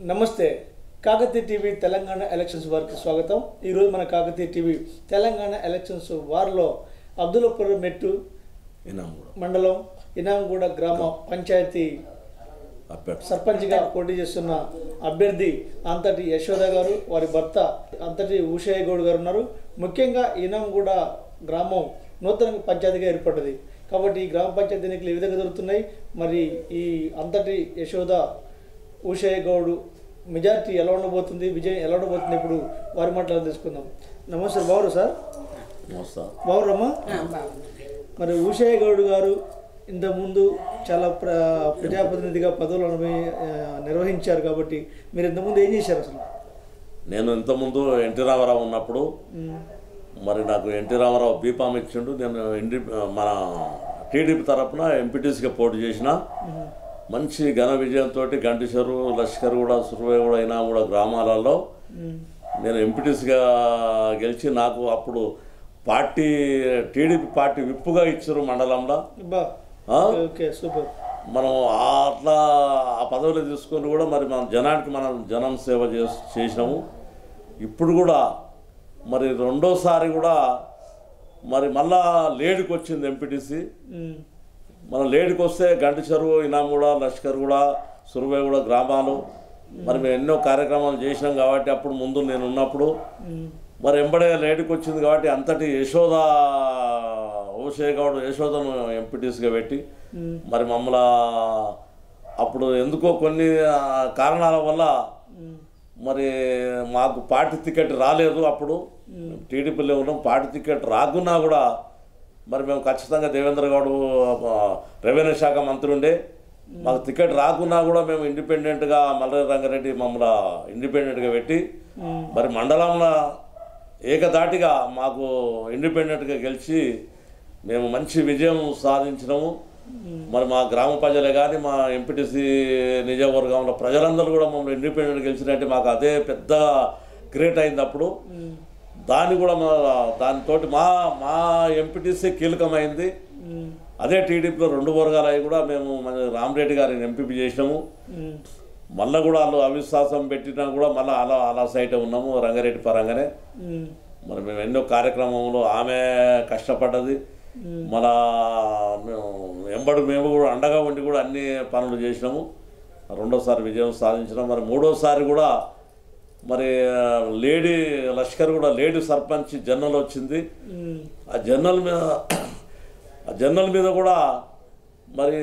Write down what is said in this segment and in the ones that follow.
నమస్తే Kakatiya TV Telangana elections వారికి స్వాగతం ఈరోజు మన కాకతీయ టీవీ తెలంగాణ ఎలక్షన్స్ వారిలో అబ్దుల్లాపూర్ మెట్టు ఇనాం కూడా మండలం ఇనాంగూడ గ్రామ పంచాయతీ అప్పట్ సర్పంచ్గా పోటీ చేస్తున్న అభ్యర్థి అంతటి యశోద గారు వారి భర్త అంతటి ఉషయ్య గౌడ్ గారు ఉన్నారు ముఖ్యంగా ఇనాంగూడ గ్రామం నూతన పంచాయతీగా ఏర్పడ్డది కాబట్టి ఈ గ్రామ పంచాయతీ ఎన్నికలు ఏ విధంగా జరుగుతున్నాయి మరి ఈ అంతటి యశోద ఉషయ్య గౌడ్ మెజార్టీ ఎలా ఉండబోతుంది విజయం ఎలా ఉండబోతుంది ఇప్పుడు వారి మాటలు తెలుసుకుందాం నమస్తే బాబు సార్ మోస్తా బాబురమ్మా మరి ఉషయ్య గౌడ్ గారు ఇంతకుముందు చాలా ప్ర ప్రజాప్రతినిధిగా పదవులను అనుభవి- ఆ, నిర్వహించారు కాబట్టి మీరు ఇంతకుముందు ఏం చేశారు అసలు నేను ఇంతకుముందు ఎన్టీ రామారావు ఉన్నప్పుడు ఉమ్, మరి నాకు ఎన్టీ రామారావు బీపామ్ ఇచ్చిండు నేను ఇండి మన టీడీపీ తరపున ఎంపీటీసీగా పోటీ చేసిన మంచి ఘన విజయంతో గంటిషరు లష్కర్ కూడా సురవేగూడ అయినా కూడా గ్రామాలలో ఉమ్, నేను ఎంపీటీసీగా గెలిచి నాకు అప్పుడు పార్టీ టీడీపీ పార్టీ విప్పుగా ఇచ్చారు మండలంలో బా ఆ? ఓకే సూపర్ మనం అట్లా ఆ పదవులు తీసుకొని కూడా మరి మన జనానికి మనం జనం సేవ చేసి చేసినాము ఇప్పుడు కూడా మరి రెండోసారి కూడా మరి మళ్ళా లేడికి వచ్చింది ఎంపీటీసీ ఉమ్, మన లేడికి వస్తే గంట చెరువు ఇనామూడ లష్కర్ కూడా సురవేగూడ గ్రామాలు మరి మేము ఎన్నో కార్యక్రమాలు చేసినాం కాబట్టి అప్పుడు ముందు నేను ఉన్నప్పుడు ఉమ్, మరి ఎంబడే లేడికి వచ్చింది కాబట్టి అంతటి యశోద ఓషేగౌడ్ యశోదను ఎంపీటీసీగా పెట్టి ఉమ్, మరి మమ్మల్ని అప్పుడు ఎందుకో కొన్ని ఆ, కారణాల వల్ల ఉమ్, మరి మాకు పార్టీ టికెట్ రాలేదు అప్పుడు టీడీపీలో ఉన్నాం పార్టీ టికెట్ రాకున్నా కూడా మరి మేము ఖచ్చితంగా దేవేంద్ర గౌడ్ ఆ, రెవెన్యూ శాఖ మంత్రి ఉండే మాకు టికెట్ రాకున్నా కూడా మేము ఇండిపెండెంట్గా మల్లె రంగారెడ్డి మమ్మల్ని ఇండిపెండెంట్గా పెట్టి ఉమ్, మరి మండలంలో ఏకదాటిగా మాకు ఇండిపెండెంట్గా గెలిచి మేము మంచి విజయం సాధించినాము మరి మా గ్రామ ప్రజలే కానీ మా ఎంపీటీసీ నిజవర్గంలో ప్రజలందరూ కూడా మమ్మల్ని ఇండిపెండెంట్ గెలిచినట్టే మాకు అదే పెద్ద గ్రేట్ అయింది అప్పుడు ఉమ్, దాన్ని కూడా మా దానితోటి మా మా ఎంపీటీసీ కీలకమైంది ఉమ్, అదే టీడీపీలో రెండు వర్గాలు అవి కూడా మేము మన రామరెడ్డి గారిని ఎంపీపీ చేసినాము ఉమ్, మళ్ళీ కూడా వాళ్ళు అవిశ్వాసం పెట్టినా కూడా మళ్ళీ అలా అలా సైటే ఉన్నాము రంగారెడ్డి పరంగానే ఉమ్, మరి మేము ఎన్నో కార్యక్రమంలో ఆమె కష్టపడ్డది మన మేము ఎంబడి మేము కూడా అండగా ఉండి కూడా అన్ని పనులు చేసినాము రెండోసారి విజయం సాధించినాం మరి మూడోసారి కూడా మరి ఆ, లేడీ లష్కర్ కూడా లేడీ సర్పంచ్ జనరల్ వచ్చింది ఉమ్, ఆ జర్నల్ మీద ఆ జర్నల్ మీద కూడా మరి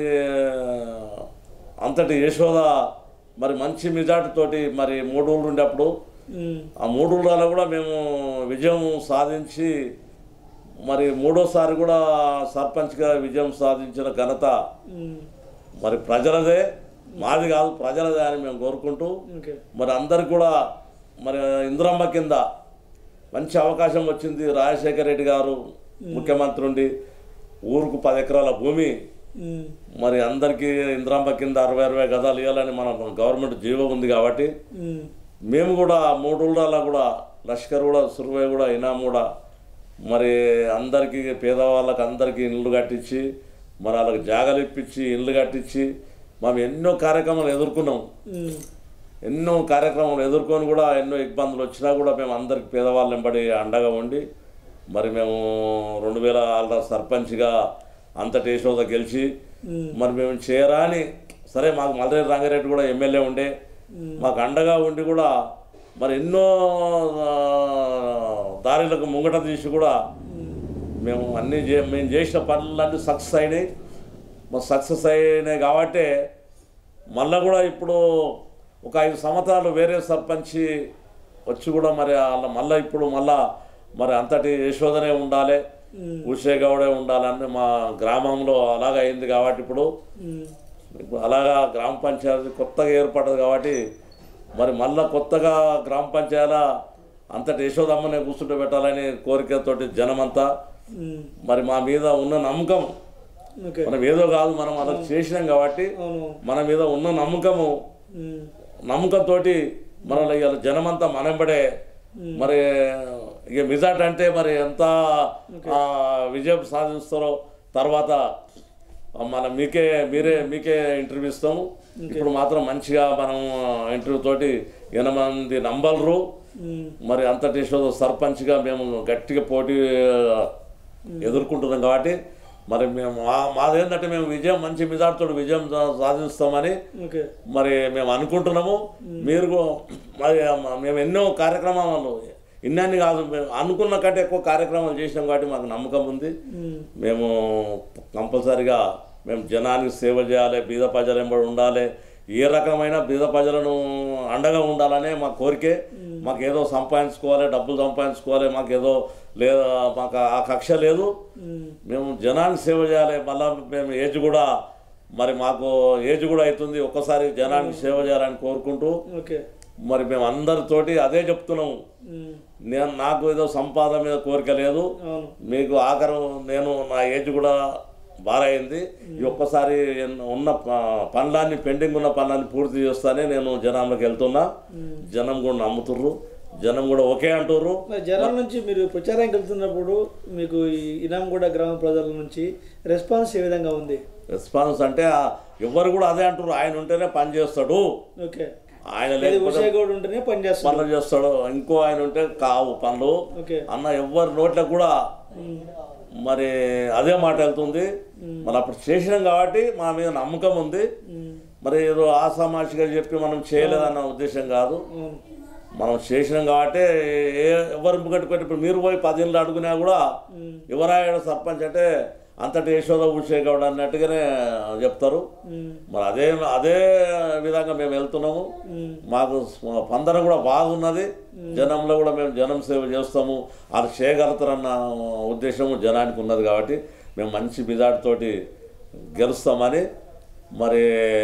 అంతటి యశోద మరి మంచి మెజార్టీతోటి మరి మూడు రోజులు ఉండేప్పుడు ఉమ్, ఆ మూడు రోజులలో కూడా మేము విజయం సాధించి మరి మూడోసారి కూడా సర్పంచ్గా విజయం సాధించిన ఘనత ఉమ్, మరి ప్రజలదే మాది కాదు ప్రజలదే అని మేము కోరుకుంటూ ఓకే మరి అందరికి కూడా మరి ఇంద్రమ్మ కింద మంచి అవకాశం వచ్చింది రాజశేఖర రెడ్డి గారు ముఖ్యమంత్రి ఉండి ఊరుకు పది ఎకరాల భూమి ఉమ్, మరి అందరికీ ఇంద్రమ్మ కింద అరవై అరవై గదాలు ఇవ్వాలని మన గవర్నమెంట్ జీవో ఉంది కాబట్టి ఉమ్, మేము కూడా మూడు రోజుల కూడా లష్కర్ కూడా సుర్వే కూడా ఇనాం కూడా మరి అందరికీ పేదవాళ్ళకి అందరికీ ఇల్లు కట్టించి మరి వాళ్ళకి జాగాలు ఇప్పించి ఇల్లు కట్టించి మేము ఎన్నో కార్యక్రమాలు ఎదుర్కొన్నాం ఉమ్, ఎన్నో కార్యక్రమాలు ఎదుర్కొని కూడా ఎన్నో ఇబ్బందులు వచ్చినా కూడా మేము అందరికి పేదవాళ్ళని వెంబడి అండగా ఉండి మరి మేము రెండు వేల ఆళ్ళ సర్పంచ్గా అంతటి యశోద గెలిచి ఉమ్, మరి మేము చేయరాని సరే మాకు మల్లెడ్డి రంగారెడ్డి కూడా ఎమ్మెల్యే ఉండే మాకు అండగా ఉండి కూడా మరి ఎన్నో ఆ, దారిలకు ముంగట తీసి కూడా మేము అన్నీ చే మేము చేసిన పనులన్నీ సక్సెస్ అయినాయి మరి సక్సెస్ అయినాయి కాబట్టి మళ్ళీ కూడా ఇప్పుడు ఒక ఐదు సంవత్సరాలు వేరే సర్పంచ్ వచ్చి కూడా మరి వాళ్ళ మళ్ళీ ఇప్పుడు మళ్ళా మరి అంతటి యశోదనే ఉండాలి ఉమ్, ఉషే గౌడే ఉండాలని మా గ్రామంలో అలాగ అయింది కాబట్టి ఇప్పుడు ఉమ్, ఇప్పుడు అలాగా గ్రామ పంచాయతీ కొత్తగా ఏర్పడ్డది కాబట్టి మరి మళ్ళా కొత్తగా గ్రామ పంచాయతీ అంతటి యశోదమ్మనే కూర్చుంటూ పెట్టాలని కోరికతోటి జనమంతా ఉమ్, మరి మా మీద ఉన్న నమ్మకం ఓకే మనం ఏదో కాదు మనం అలా చేసినాం కాబట్టి అవును మన మీద ఉన్న నమ్మకము ఉమ్, నమ్మకంతో మన ఇవాళ జనమంతా మనబడే మరి ఇక మిజాట్ అంటే మరి ఎంత ఆ, విజయం సాధిస్తారో తర్వాత మన మీకే మీరే మీకే ఇంటర్వ్యూ ఇస్తాము ఇప్పుడు మాత్రం మంచిగా మనం ఇంటర్వ్యూ తోటి ఎనభై మంది నంబర్లు ఉమ్, మరి అంతటి యశోద సర్పంచ్గా మేము గట్టిగా పోటీ ఆ, ఎదుర్కొంటున్నాం కాబట్టి మరి మేము మా మాదేంటంటే మేము విజయం మంచి మెజార్టీతో విజయం సా- సాధిస్తామని ఓకే మరి మేము అనుకుంటున్నాము మీరు కూ- మరి మ- మేము ఎన్నో కార్యక్రమాలు ఇన్ని కాదు మేము అనుకున్న కంటే ఎక్కువ కార్యక్రమాలు చేసినాం కాబట్టి మాకు నమ్మకం ఉంది ఉమ్, మేము కంపల్సరిగా మేము జనానికి సేవ చేయాలి బీద ప్రజలు ఎంబడి ఉండాలి ఏ రకమైన బీద ప్రజలను అండగా ఉండాలనే మా కోరికే మాకు ఏదో సంపాదించుకోవాలి డబ్బులు సంపాదించుకోవాలి మాకు ఏదో లేదా మాకు ఆ కక్ష లేదు ఉమ్, మేము జనానికి సేవ చేయాలి మళ్ళా మేము ఏజ్ కూడా మరి మాకు ఏజ్ కూడా అవుతుంది ఒక్కసారి జనానికి సేవ చేయాలని కోరుకుంటూ ఓకే మరి మేము అందరితోటి అదే చెప్తున్నాము ఉమ్, నేను నాకు ఏదో సంపాదన మీద కోరిక లేదు అవును మీకు ఆఖరు నేను నా ఏజ్ కూడా బాగా అయింది ఈ ఒక్కసారి ఎన్- ఉన్న ప- పనులన్నీ పెండింగ్ ఉన్న పనులన్నీ పూర్తి చేస్తానే నేను జనంలోకి వెళ్తున్నా జనం కూడా నమ్ముతుర్రు జనం కూడా ఓకే అంటుర్రు మరి జనాల నుంచి మీరు ప్రచారానికి వెళ్తున్నప్పుడు మీకు ఈ ఇనాంగూడ గ్రామ ప్రజల నుంచి రెస్పాన్స్ ఏ విధంగా ఉంది రెస్పాన్స్ అంటే ఆ ఎవరు కూడా అదే అంటారు ఆయన ఉంటేనే పని చేస్తాడు ఓకే ఆయన అది లేకపోతే ఉషా గౌడ్ ఉంటేనే పని చేస్తారు పనులు చేస్తాడు ఇంకో ఆయన ఉంటే కావు పనులు ఓకే అన్న ఎవరి నోట్లకు కూడా మరి అదే మాట వెళ్తుంది మరి అప్పుడు చేసినాం కాబట్టి మా మీద నమ్మకం ఉంది ఉమ్, మరి ఏదో ఆసామాషిగా చెప్పి మనం చేయలేదన్న ఉద్దేశం కాదు అవును మనం చేసినాం కాబట్టి ఏ ఎవరు ముగ్గట్టుకొని ఇప్పుడు మీరు పోయి పదేళ్ళు అడుగునా కూడా ఉమ్, ఎవరాయన సర్పంచ్ అంటే అంతటి యశోద ఉషే గౌడ్ అన్నట్టుగానే చెప్తారు ఉమ్, మరి అదే అదే విధంగా మేము వెళ్తున్నాము ఉమ్, మాకు స్పందన కూడా బాగున్నది జనంలో కూడా మేము జనం సేవ చేస్తాము అది చేయగలుగుతారన్న ఉద్దేశము జనానికి ఉన్నది కాబట్టి మేము మంచి బిజాటితోటి గెలుస్తామని మరి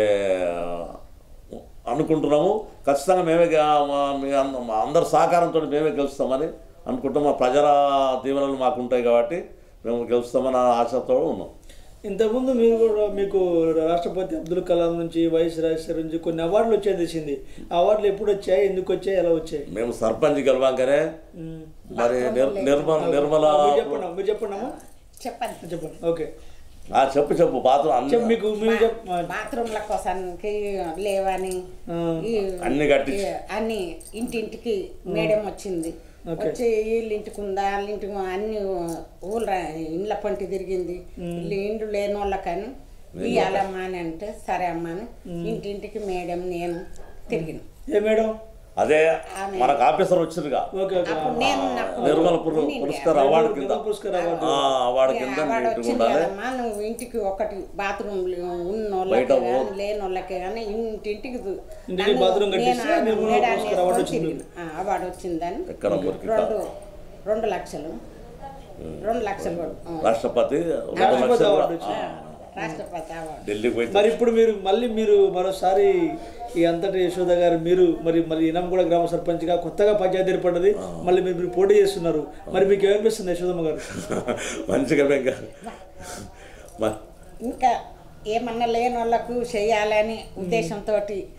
అనుకుంటున్నాము ఖచ్చితంగా మేమే గె- మా- మీ అంద- మా అందరి సహకారంతో మేమే గెలుస్తామని అనుకుంటాం మా ప్రజల దీవెనలు మాకు ఉంటాయి కాబట్టి మేము గెలుస్తామన్న ఆశతో ఉన్నాం ఇంతకుముందు మీరు కూడా మీకు రాష్ట్రపతి అబ్దుల్ కలాం నుంచి వైఎస్ రాజశేఖర్ నుంచి కొన్ని అవార్డులు వచ్చాయి తెలిసింది ఆ అవార్డులు ఎప్పుడు వచ్చాయి ఎందుకు వచ్చాయి ఎలా వచ్చాయి మేము సర్పంచ్ గెలవాకనే ఉమ్. మరి నిర్- నిర్మల నిర్మల మీరు చెప్పండి మీరు చెప్పండి అమ్మా చెప్పండి చెప్పండి ఓకే ఆ, చెప్పు చెప్పు బాత్రూమ్ అన్ని చెప్పు మీకు మీరు చెప్ బాత్రూమ్ల కోసానికి లేవని ఆ, ఈ అన్ని కట్టించి ఈ అన్ని ఇంటింటికి మేడం వచ్చింది ఓకే. వచ్చి వీళ్ళ ఇంటికి ఉందా వాళ్ళ ఇంటికి ఉందా, అన్ని ఊళ్ళ ఇండ్ల పంటి తిరిగింది వీళ్ళు ఇండ్లు లేని వాళ్ళకని ఇయ్యాలమ్మా అని అంటే సరే అమ్మా అని ఇంటింటికి మేడం నేను తిరిగిన ఏ మేడం అదే ఆమె- మనకు ఆఫీసర్ వచ్చిందిగా ఓకే ఓకే అప్పుడు నేను ఉన్నప్పుడు నిర్మల పుర- ఉండింది. పురస్కార్ అవార్డు కింద నిర్మల పురస్కార్ అవార్డు ఆ, అవార్డు కింద అవార్డు నీట్గా వచ్చింది ఉండాలి కదమ్మా నువ్వు ఇంటికి ఒకటి బాత్రూమ్ ఉన్న బయట వాళ్ళకే ఓ- కానీ లేని వాళ్ళకే కానీ ఇంటింటికి దు- ఇంటికి నన్ను బాత్రూమ్ నేను కట్టిస్తే ఆ నిర్మలా మేడాన్ని పురస్కార్ అవార్డు వేసుకొని వచ్చింది. తిరిగిన. ఆ, అవార్డు వచ్చిందని ఎక్కడ మురికి రెండు రెండు లక్షలు రెండు లక్షలు కూడా. ఆ, రాష్ట్రపతి రెండు రాష్ట్రపతి లక్షలు అవార్డు కూడా, వచ్చింది. ఆ, రాష్ట్రపతి అవార్డు ఢిల్లీకి పోయి మరి ఇప్పుడు మీరు మళ్ళీ మీరు మరోసారి ఈ అంతటి యశోద గారు మీరు మరి మరి ఇనంగూడ గ్రామ సర్పంచ్గా కొత్తగా పంచాయతీ ఏర్పడ్డది మళ్ళీ మీరు మీరు పోటీ చేస్తున్నారు మరి మీకు ఏమనిపిస్తుంది యశోదమ్మ గారు మంచిగా బెంగ మ- ఇంకా ఏమన్నా లేని వాళ్ళకు చేయాలని ఉద్దేశంతో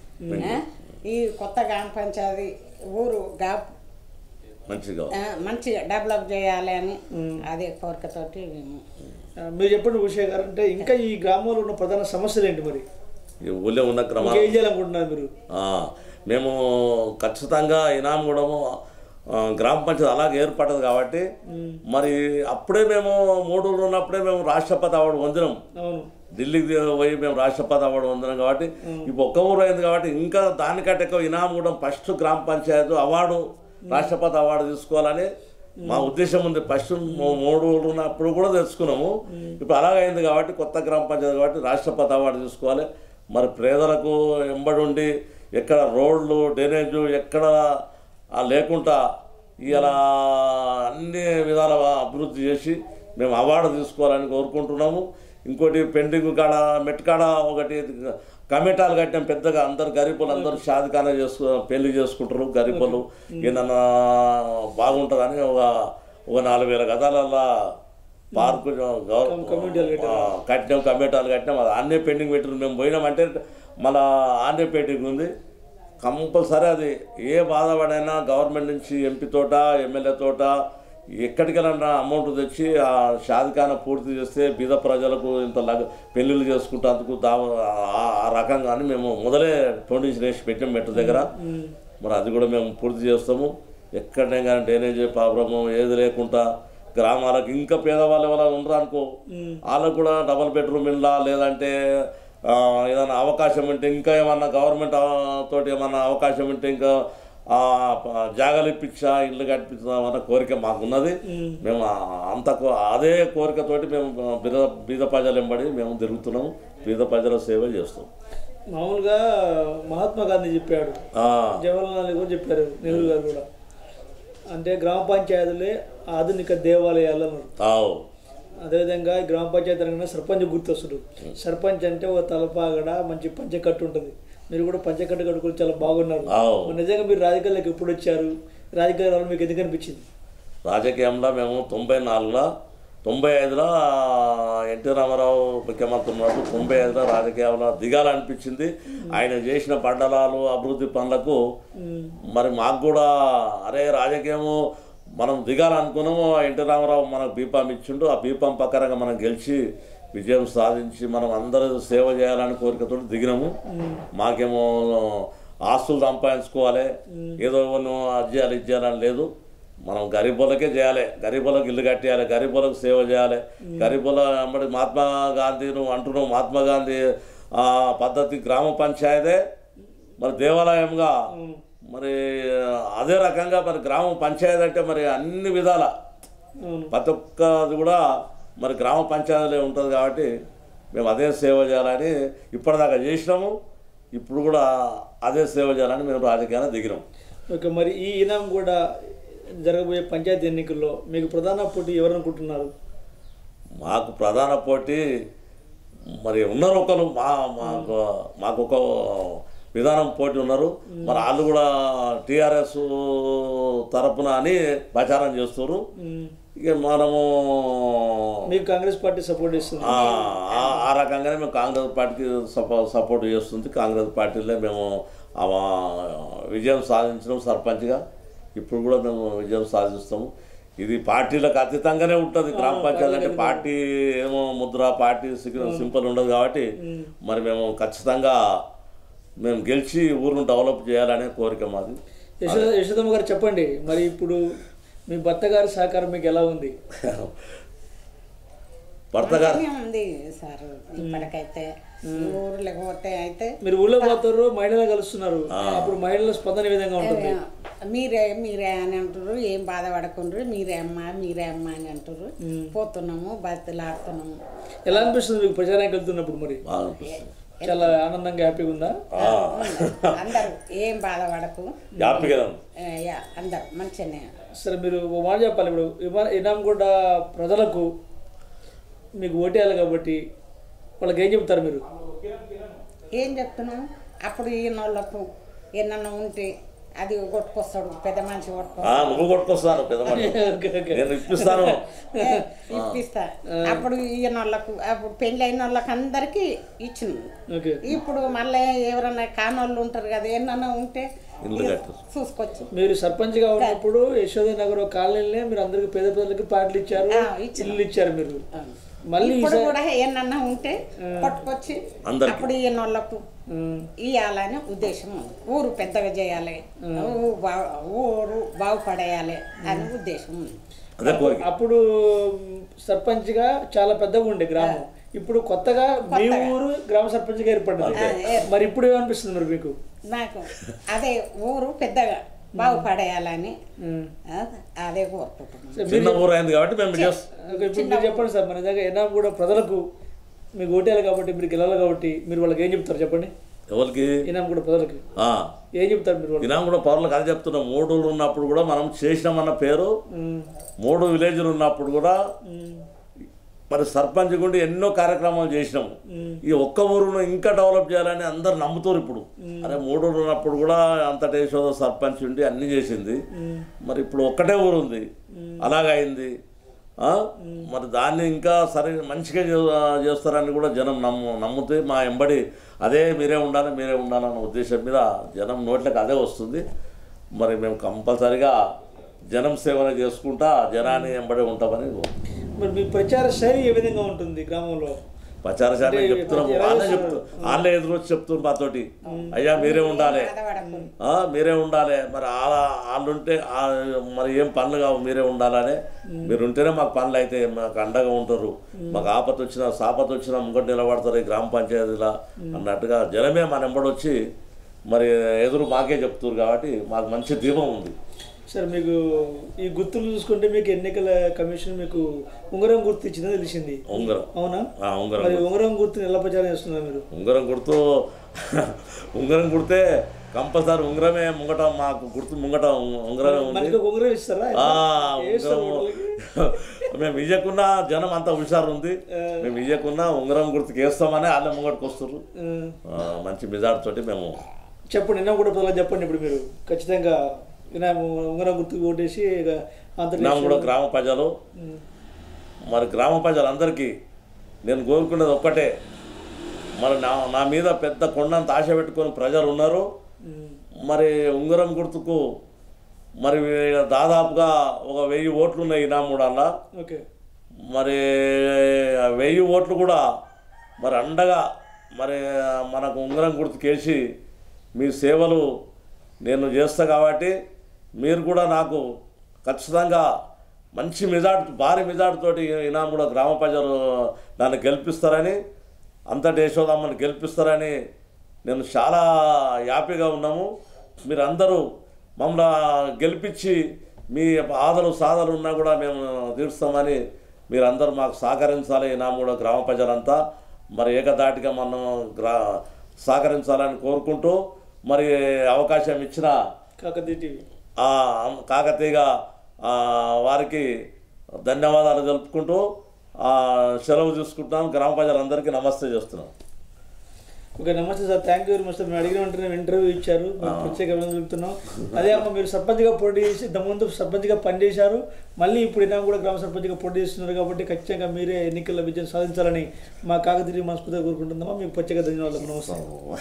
ఈ కొత్త గ్రామ పంచాయతీ ఊరు గా మంచిగా ఆ, మంచిగా డెవలప్ చేయాలి అని అదే కోరికతోటి మేము ఆ, మీరు చెప్పండి ఉషయ గారు అంటే ఇంకా ఈ గ్రామంలో ఉన్న ప్రధాన సమస్యలు ఏంటి మరి ఈ ఊళ్ళో ఉన్న క్రమ ఇంకేం చేయాలనుకుంటున్నారు మీరు ఆ, మేము ఖచ్చితంగా ఇనాం కూడా గ్రామ పంచాయతీ అలాగే ఏర్పడదు కాబట్టి మరి అప్పుడే మేము మూడు ఊళ్ళు ఉన్నప్పుడే మేము రాష్ట్రపతి అవార్డు పొందినాం అవును ఢిల్లీకి పోయి మేము రాష్ట్రపతి అవార్డు పొందినాం కాబట్టి ఇప్పుడు ఒక్క ఊరు అయింది కాబట్టి ఇంకా దానికంటే ఎక్కువ ఇనామగూడెం ఫస్ట్ గ్రామ పంచాయతీ అవార్డు రాష్ట్రపతి అవార్డు తీసుకోవాలని మా ఉద్దేశం ఉంది ఫస్ట్ మూ- మూడు ఊళ్ళు ఉన్నప్పుడు కూడా తెచ్చుకున్నాము ఇప్పుడు అలాగైంది కాబట్టి కొత్త గ్రామ పంచాయతీ కాబట్టి రాష్ట్రపతి అవార్డు తీసుకోవాలి మరి పేదలకు ఎంబడి ఉండి ఎక్కడ రోడ్లు డ్రైనేజు ఎక్కడ ఆ లేకుండా ఇలా అన్ని విధాల అభివృద్ధి చేసి మేము అవార్డు తీసుకోవాలని కోరుకుంటున్నాము ఇంకోటి పెండింగ్ కాడ మెట్ కాడ ఒకటి కమిటాలు కట్టాం పెద్దగా అందరు గరీబులు అందరూ షాదిఖానా చేసుకు పెళ్లి చేసుకుంటారు గరీబులు ఏదన్నా బాగుంటుందని ఒక ఒక నాలుగు వేల గదాలల్లా పార్కు గౌ- కమ్యూనిటీలు ఆ, కట్టినాం కమిటాలు కట్టినాం అది ఆన్నే పెండింగ్ పెట్టినాం మేము పోయినామంటే మళ్ళా ఆన్నే పెండింగ్ ఉంది కంపల్సరీ అది ఏ బాధపడైనా గవర్నమెంట్ నుంచి ఎంపీ తోట ఎమ్మెల్యే తోట ఎక్కడికైనా అమౌంట్ తెచ్చి ఆ షాదికాన పూర్తి చేస్తే బీద ప్రజలకు ఇంత లగ పెళ్ళిళ్ళు చేసుకుంటేందుకు దా ఆ- ఆ రకంగా అని మేము మొదలే ఫౌండేషన్ వేసి పెట్టాం మెట్టు దగ్గర మరి అది కూడా మేము పూర్తి చేస్తాము ఎక్కడనే కానీ డ్రైనేజ్ ప్రాబ్లము ఏది లేకుండా గ్రామాలకు ఇంకా పేదవాళ్ళు ఎవరైనా ఉండరు అనుకో వాళ్ళకు కూడా డబల్ బెడ్రూమ్ ఇల్లా లేదంటే ఆ, ఏదైనా అవకాశం ఉంటే ఇంకా ఏమన్నా గవర్నమెంట్ ఆ, తోటి ఏమన్నా అవకాశం ఉంటే ఇంకా ఆ, ప- జాగాలు ఇప్పించా ఇల్లు కట్టించామన్న కోరిక మాకున్నది మేము ఆ- అంత కో- అదే కోరికతోటి మేము బీద బీద ప్రజలు వెంబడి మేము తిరుగుతున్నాము బీద ప్రజల సేవ చేస్తాం మామూలుగా మహాత్మా గాంధీ చెప్పాడు ఆ, జవహర్లాల్ నెహ్రూ కూడా చెప్పారు నెహ్రూ గారు కూడా అంటే గ్రామ పంచాయతీలే ఆధునిక దేవాలయాలు అన్నారు ఆవు అదేవిధంగా ఈ గ్రామ పంచాయతీ అనగానే సర్పంచ్ గుర్తొస్తుంది సర్పంచ్ అంటే ఒక తలపాగడ మంచి పంచకట్టు ఉంటుంది మీరు కూడా పంచకట్టు కట్టుకుని చాలా బాగున్నారు ఆవు. మరి నిజంగా మీరు రాజకీయాల్లోకి ఎప్పుడు వచ్చారు రాజకీయాలు మీకు ఎందుకు అనిపించింది రాజకీయంలో మేము తొంభై నాలుగులో తొంభై ఐదులో ఎన్టీ రామారావు ముఖ్యమంత్రి ఉన్నప్పుడు తొంభై ఐదులో రాజకీయంలో దిగాలనిపించింది ఆయన చేసిన పండలాలు అభివృద్ధి పనులకు మరి మాకు కూడా అరే రాజకీయము మనం దిగాలనుకున్నాము ఎన్టీ రామారావు మనకు బీపాం ఇచ్చిండు ఆ బీపాం ప్రకారంగా మనం గెలిచి విజయం సాధించి మనం అందరూ సేవ చేయాలని కోరికతో దిగినాము మాకేమో ఆస్తులు సంపాదించుకోవాలి ఏదో నువ్వు అది చేయాలి ఇది చేయాలని లేదు మనం గరీబులకే చేయాలి గరీబులకు ఇల్లు కట్టేయాలి గరీబులకు సేవ చేయాలి గరీబుల మరి మహాత్మా గాంధీ నువ్వు అంటున్నావు మహాత్మా గాంధీ ఆ పద్ధతి గ్రామ పంచాయతే మరి దేవాలయంగా మరి అదే రకంగా మరి గ్రామ పంచాయతీ అంటే మరి అన్ని విధాల అవును ప్రతి ఒక్కది కూడా మరి గ్రామ పంచాయతీలో ఉంటుంది కాబట్టి మేము అదే సేవ చేయాలని ఇప్పటిదాకా చేసినాము ఇప్పుడు కూడా అదే సేవ చేయాలని మేము రాజకీయాన్ని దిగినాం ఓకే మరి ఈ ఇనాం కూడా జరగబోయే పంచాయతీ ఎన్నికల్లో మీకు ప్రధాన పోటీ ఎవరు అనుకుంటున్నారు మాకు ప్రధాన పోటీ మరి ఉన్నారు ఒకరు మా మాకు మాకు ఒక విధానం పోటీ ఉన్నారు మరి వాళ్ళు కూడా టీఆర్ఎస్ తరపున అని ప్రచారం చేస్తారు మ్మ్. ఇక మనము మీకు కాంగ్రెస్ పార్టీ సపోర్ట్ ఇస్తుంది ఆ ఆ- ఆ రకంగానే మేము కాంగ్రెస్ పార్టీకి సపో సపోర్ట్ చేస్తుంది కాంగ్రెస్ పార్టీలో మేము ఆ విజయం సాధించడం సర్పంచ్గా ఇప్పుడు కూడా మేము విజయం సాధిస్తాము ఇది పార్టీలకు అతీతంగానే ఉంటుంది గ్రామ పంచాయతీ అంటే పార్టీ ఏమో ముద్ర పార్టీ సింపుల్ ఉండదు కాబట్టి మరి మేము ఖచ్చితంగా మేము గెలిచి ఊరును డెవలప్ చేయాలనే కోరిక మాది యశోద యశోదమ్మ గారు చెప్పండి మరి ఇప్పుడు మీ భర్త గారి సహకారం మీకు ఎలా ఉంది భర్త గారు మంచిగానే ఉంది సార్ ఇప్పటికైతే ఈ ఊర్లోకి పోతే అయితే మీరు ఊళ్ళో పోతారు మహిళలు కలుస్తున్నారు అప్పుడు మహిళల స్పందన ఏ విధంగా ఉంటుంది మీరే మీరే అని అంటారు ఏం బాధపడకుండ్రు మీరే అమ్మా మీరే అమ్మా అని అంటారు పోతున్నాము బతులాడుతున్నాము ఎలా అనిపిస్తుంది మీకు ప్రచారానికి వెళ్తున్నప్పుడు మరి బాగా అనిపిస్తుంది చాలా ఆనందంగా హ్యాపీగా ఉందా ఆ, అందరూ ఏం బాధపడకు హ్యాపీగా ఏ, యా, అందరూ మంచిగానే సరే మీరు ఓ మాట చెప్పాలి ఇప్పుడు ఇమా ఇనాం కూడా ప్రజలకు మీకు ఓటేయాలి కాబట్టి వాళ్ళకి ఏం చెప్తారు మీరు ఏం చెప్తున్నాం అప్పుడు ఈయన వాళ్ళకు ఏమన్నా ఉంటే అది కొట్టుకొస్తాడు పెద్ద మనిషి కొట్టుకొస్తాడు ఆ, నువ్వు కొట్టుకొస్తాను పెద్ద మనిషి. ఓకే ఓకే నేను ఇప్పిస్తాను ఏ, ఇప్పిస్తా అప్పుడు ఈయన వాళ్ళకు అప్పుడు పెళ్ళి అయిన వాళ్ళకి అందరికీ ఇచ్చినాం ఓకే ఇప్పుడు మళ్ళీ ఎవరన్నా కానోళ్ళు ఉంటారు కదా ఏమన్నా ఉంటే ఇల్లు కట్టు చూసుకొచ్చు మీరు సర్పంచ్గా ఉన్నప్పుడు యశోద నగర్ కాలనీలో మీరు అందరికి పేద ప్రజలకి పాటలు ఇచ్చారు ఆ, ఇచ్చాం. ఇల్లు ఇచ్చారు మీరు మళ్ళీ ఇప్పుడు ఈసారి- కూడా ఏమన్నా ఉంటే పట్టుకొచ్చి అందరికీ. అప్పుడు ఈయన వాళ్ళకు ఉమ్, ఇవ్వాలని ఉద్దేశం ఉంది ఊరు పెద్దగా చేయాలి ఊ బా- ఊరు బాగుపడేయాలి అని ఉద్దేశం ఉంది అదే కోరిక అప్పుడు సర్పంచ్గా చాలా పెద్దగా ఉండే గ్రామం ఇప్పుడు కొత్తగా మీ ఊరు గ్రామ సర్పంచ్గా ఏర్పడింది ఆ, ఏ- మరి ఇప్పుడు ఏమనిపిస్తుంది మరి మీకు నాకు అదే ఊరు పెద్దగా బాగుపడేయాలని ఉమ్. ఆ, అదే కోరుకుంటున్నాను సరే, చిన్న ఊరు అయింది కాబట్టి మేము చేస్తాం ఓకే, ఇప్పుడు మీరు చెప్పండి సార్ మన దగ్గర ఏనా కూడా ప్రజలకు మీకు ఓటేయాలి కాబట్టి మీరు గెలవాలి కాబట్టి మీరు వాళ్ళకి ఏం చెప్తారు చెప్పండి ఎవరికి ఈనాం కూడా ప్రజలకి ఆ, ఏం చెప్తారు మీరు వాళ్ళకి ఇనాం కూడా పౌరులకు అది చెప్తున్నాం మూడు ఊళ్ళు ఉన్నప్పుడు కూడా మనం చేసినామన్న పేరు ఉమ్, మూడు విలేజ్లు ఉన్నప్పుడు కూడా ఉమ్, మరి సర్పంచ్ గుండి ఎన్నో కార్యక్రమాలు చేసినాము ఉమ్. ఈ ఒక్క ఊరును ఇంకా డెవలప్ చేయాలని అందరు నమ్ముతారు ఇప్పుడు అరే మూడు ఊరు ఉన్నప్పుడు కూడా అంతటా యశోద సర్పంచ్ ఉండి అన్ని చేసింది మరి ఇప్పుడు ఒక్కటే ఊరు ఉంది అలాగైంది ఆ? మరి దాన్ని ఇంకా సరే మంచిగా చే- చేస్తారని కూడా జనం నమ్ము నమ్ముతే మా ఎంబడి అదే మీరే ఉండాలి మీరే ఉండాలన్న ఉద్దేశం మీద జనం నోట్లకు అదే వస్తుంది మరి మేము కంపల్సరిగా జనం సేవన చేసుకుంటా జనాన్ని ఎంబడి ఉంటామని మరి మీ ప్రచార శైలి ఏ విధంగా ఉంటుంది గ్రామంలో ప్రచారశాల అంటే చెప్తున్నాము ఎలా వాళ్ళే చేస్తారు? చెప్తూ వాళ్ళే ఎదురు వచ్చి చెప్తున్నారు మాతోటి అయ్యా మీరే ఉండాలి బాధపడకు. ఆ, మీరే ఉండాలి మరి వాళ్ళ వాళ్ళు ఉంటే ఆ, మరి ఏం పనులు కావు మీరే ఉండాలని మీరు ఉంటేనే మాకు పనులు అయితే మాకు అండగా ఉంటారు మాకు ఆపత వచ్చినా సాపత వచ్చినా ముంగట నిలబడతారు ఈ గ్రామ పంచాయతీలా అన్నట్టుగా జనమే మన ఎంబడి వచ్చి మరి ఎదురు మాకే చెప్తున్నారు కాబట్టి మాకు మంచి దీపం ఉంది సార్ మీకు ఈ గుర్తులు చూసుకుంటే మీకు ఎన్నికల కమిషన్ మీకు ఉంగరం గుర్తు ఇచ్చిందని తెలిసింది ఉంగరం అవునా ఆ, ఉంగరం మరి ఉంగరం గుర్తుని ఎలా ప్రచారం చేస్తున్నారు మీరు ఉంగరం గుర్తు ఉంగరం కుడితే కంపల్సరీ ఉంగరమే ముంగట మాకు గుర్తు ముంగట ఉంగరమే ఉంది మనకి ఒక ఉంగరం ఇస్తారా ఆ, ఏ ఇస్తారు ఉంగరము. ఓట్లకి? మేము ఇయ్యకున్నా జనం అంతా హుషారు ఉంది మేము ఇయ్యకున్నా ఉంగరం గుర్తుకు వేస్తామని వాళ్ళ ముంగటికి వస్తారు ఆ, ఆ, మంచి మిజాడ్ తోటి మేము చెప్పండి నిన్న కూడా ప్రజలకు చెప్పండి ఇప్పుడు మీరు ఖచ్చితంగా వినా ఉంగరం గుర్తుకు ఓటేసి ఇక అంతర్దేశీయ- నాము కూడా గ్రామ ప్రజలు ఉమ్, మరి గ్రామ ప్రజలందరికీ నేను కోరుకునేది ఒక్కటే మరి నా నా మీద పెద్ద కొండంత ఆశ పెట్టుకొని ప్రజలు ఉన్నారు ఉమ్, మరి ఉంగరం గుర్తుకు మరి దాదాపుగా ఒక వెయ్యి ఓట్లు ఉన్నాయి ఇనామూడల్లా ఓకే మరి ఆ వెయ్యి ఓట్లు కూడా మరి అండగా మరి మనకు ఉంగరం గుర్తుకేసి మీ సేవలు నేను చేస్తా కాబట్టి మీరు కూడా నాకు ఖచ్చితంగా మంచి మెజార్టీ భారీ మెజార్టీ తోటి ఇనాం కూడా గ్రామ ప్రజలు నన్ను గెలిపిస్తారని అంతటి యశోదమ్మని గెలిపిస్తారని నేను చాలా హ్యాపీగా ఉన్నాము మీరందరూ మమ్మల్ని గెలిపించి మీ ఆదరు సాధలు ఉన్నా కూడా మేము తీరుస్తామని మీరందరూ మాకు సహకరించాలి నా కూడా గ్రామ ప్రజలంతా మరి ఏకదాటిగా మనం గ్రా సహకరించాలని కోరుకుంటూ మరి అవకాశం ఇచ్చిన కాకతీయ టీవీ ఆ కాకతీయగా ఆ, వారికి ధన్యవాదాలు తెలుపుకుంటూ ఆ, సెలవు తీసుకుంటున్నాం గ్రామ ప్రజలందరికీ నమస్తే చేస్తున్నాం ఓకే నమస్తే sir thank you very much sir మీరు అడిగిన వెంటనే ఇంటర్వ్యూ ఇచ్చారు మీకు ప్రత్యేక అభినందనలు తెలుపుతున్నాం అదే అమ్మ మీరు సర్పంచ్గా పోటీ చేసి ఇంతకుముందు సర్పంచ్గా పనిచేశారు మళ్ళీ ఇప్పుడు ఇనాం కూడా గ్రామ సర్పంచ్గా పోటీ చేస్తున్నారు కాబట్టి ఖచ్చితంగా మీరే ఎన్నికల్లో విజయం సాధించాలని మా కాకతీయ మనస్ఫూర్తిగా కోరుకుంటుందమ్మా మీకు ప్రత్యేక ధన్యవాదాలు నమస్తే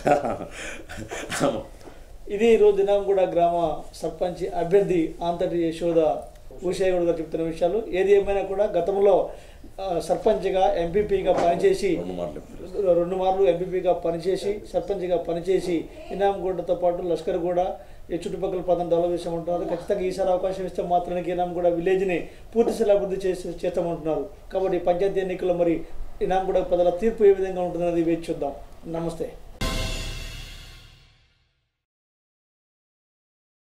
ఇది ఈరోజు దినాంగూడ గ్రామ సర్పంచ్ అభ్యర్థి ఆంతటి యశోద ఊషయ్య గారు చెప్తున్న విషయాలు ఏది ఏమైనా కూడా గతంలో ఆ, సర్పంచ్గా ఎంపీపీగా పనిచేసి రెండు మాటలు చెప్పు. రెండు మార్లు ఎంపీపీగా పనిచేసి సర్పంచ్గా పనిచేసి ఇనాంగూడతో పాటు లష్కర్ కూడా ఈ చుట్టుపక్కల పదం డెవలప్ చేసామంటున్నారు ఖచ్చితంగా ఈసారి అవకాశం ఇస్తే మాత్రానికి ఇనాంగూడ విలేజ్ని పూర్తి స్థాయిలో అభివృద్ధి చేసి చేస్తామంటున్నారు కాబట్టి పంచాయతీ ఎన్నికల్లో మరి ఇనాంగూడ ప్రజల తీర్పు ఏ విధంగా ఉంటుందనేది వేచి చూద్దాం నమస్తే